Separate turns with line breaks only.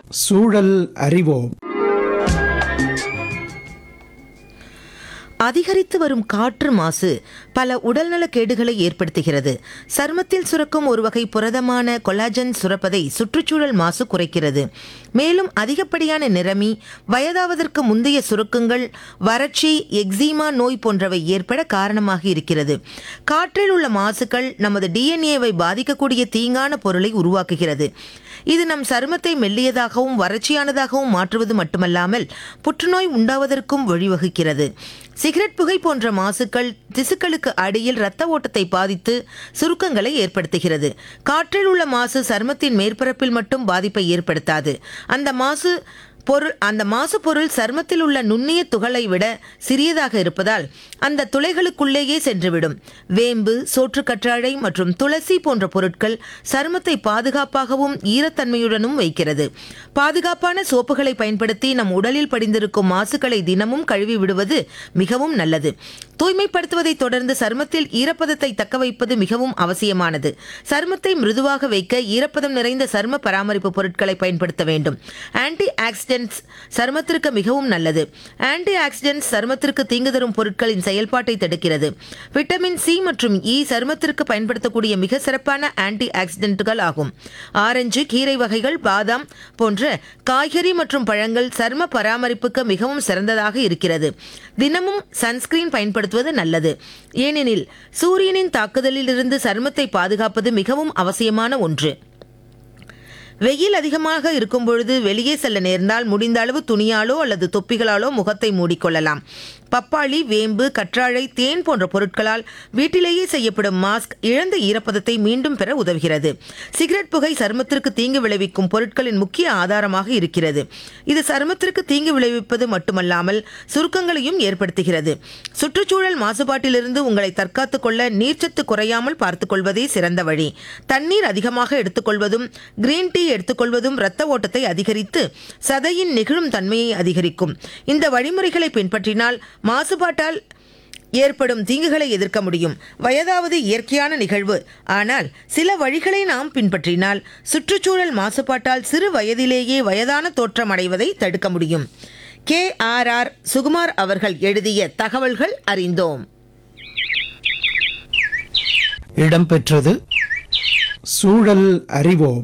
சூழல் அறிவோம்
அதிகரித்து வரும் காற்று மாசு பல உடல்நல கேடுகளை ஏற்படுத்துகிறது சருமத்தில் சுரக்கும் ஒரு வகை புரதமான கொலாஜன் சுரப்பதை சுற்றுச்சூழல் மாசு குறைக்கிறது மேலும் அதிகப்படியான நிறமி வயதாவதற்கு முந்தைய சுருக்கங்கள் வறட்சி எக்ஸிமா நோய் போன்றவை ஏற்பட காரணமாக இருக்கிறது காற்றில் உள்ள மாசுக்கள் நமது டிஎன்ஏவை பாதிக்கக்கூடிய தீங்கான பொருளை உருவாக்குகிறது இது நம் சருமத்தை மெல்லியதாகவும் வறட்சியானதாகவும் மாற்றுவது மட்டுமல்லாமல் புற்றுநோய் உண்டாவதற்கும் வழிவகுக்கிறது சிகரெட் புகை போன்ற மாசுக்கள் திசுக்களுக்கு அடியில் இரத்த ஓட்டத்தை பாதித்து சுருக்கங்களை ஏற்படுத்துகிறது காற்றில் உள்ள மாசு சருமத்தின் மேற்பரப்பில் மட்டும் பாதிப்பை ஏற்படுத்தாது அந்த மாசு பொருள் அந்த மாசு பொருள் சருமத்தில் உள்ள நுண்ணிய துகளை விட சிறியதாக இருப்பதால் அந்த துளைகளுக்குள்ளேயே சென்றுவிடும் வேம்பு சோற்றுக்கற்றாழை மற்றும் துளசி போன்ற பொருட்கள் சருமத்தை பாதுகாப்பாகவும் ஈரத்தன்மையுடனும் வைக்கிறது பாதுகாப்பான சோப்புகளை பயன்படுத்தி நம் உடலில் படிந்திருக்கும் மாசுகளை தினமும் கழுவி விடுவது மிகவும் நல்லது தூய்மைப்படுத்துவதை தொடர்ந்து சருமத்தில் ஈரப்பதத்தை தக்க வைப்பது மிகவும் அவசியமானது சருமத்தை மிருதுவாக வைக்க ஈரப்பதம் நிறைந்த சரும பராமரிப்பு பொருட்களை பயன்படுத்த வேண்டும் ஆன்டி ஆக்சிடென்ட்ஸ் சருமத்திற்கு மிகவும் நல்லது ஆன்டி ஆக்சிடென்ட்ஸ் சருமத்திற்கு தீங்கு தரும் பொருட்களின் செயல்பாட்டை தடுக்கிறது விட்டமின் சி மற்றும் இ சருமத்திற்கு பயன்படுத்தக்கூடிய மிக சிறப்பான ஆன்டி ஆக்சிடென்ட்கள் ஆகும் ஆரஞ்சு கீரை வகைகள் பாதாம் போன்ற காய்கறி மற்றும் பழங்கள் சரும பராமரிப்புக்கு மிகவும் சிறந்ததாக இருக்கிறது தினமும் சன்ஸ்கிரீன் பயன்படுத்துவது நல்லது ஏனெனில் சூரியனின் தாக்குதலிலிருந்து சருமத்தை பாதுகாப்பது மிகவும் அவசியமான ஒன்று வெயில் அதிகமாக இருக்கும் பொழுது வெளியே செல்ல நேர்ந்தால் முடிந்த அளவு துணியாலோ அல்லது தொப்பிகளாலோ முகத்தை மூடிக்கொள்ளலாம் பப்பாளி வேம்பு கற்றாழை தேன் போன்ற பொருட்களால் வீட்டிலேயே செய்யப்படும் மாஸ்க் இழந்த ஈரப்பதத்தை மீண்டும் பெற உதவுகிறது சிகரெட் புகை சருமத்திற்கு தீங்கு விளைவிக்கும் பொருட்களின் முக்கிய ஆதாரமாக இருக்கிறது இது சருமத்திற்கு தீங்கு விளைவிப்பது மட்டுமல்லாமல் சுருக்கங்களையும் ஏற்படுத்துகிறது சுற்றுச்சூழல் மாசுபாட்டிலிருந்து உங்களை தற்காத்துக் கொள்ள நீர்ச்சத்து குறையாமல் பார்த்துக்கொள்வதே சிறந்த வழி தண்ணீர் அதிகமாக எடுத்துக்கொள்வதும் கிரீன் டீ எடுத்துக்கொள்வதும் இரத்த ஓட்டத்தை அதிகரித்து சதையின் நெகிழும் தன்மையை அதிகரிக்கும் இந்த வழிமுறைகளை பின்பற்றினால் மாசுபாட்டால் ஏற்படும் தீங்குகளை எதிர்க்க முடியும் வயதாவது இயற்கையான நிகழ்வு ஆனால் சில வழிகளை நாம் பின்பற்றினால் சுற்றுச்சூழல் மாசுபாட்டால் சிறு வயதிலேயே வயதான தோற்றம் அடைவதை தடுக்க முடியும் கே ஆர் ஆர் சுகுமார் அவர்கள் எழுதிய தகவல்கள் அறிந்தோம்
இடம்பெற்றது சூழல் அறிவோம்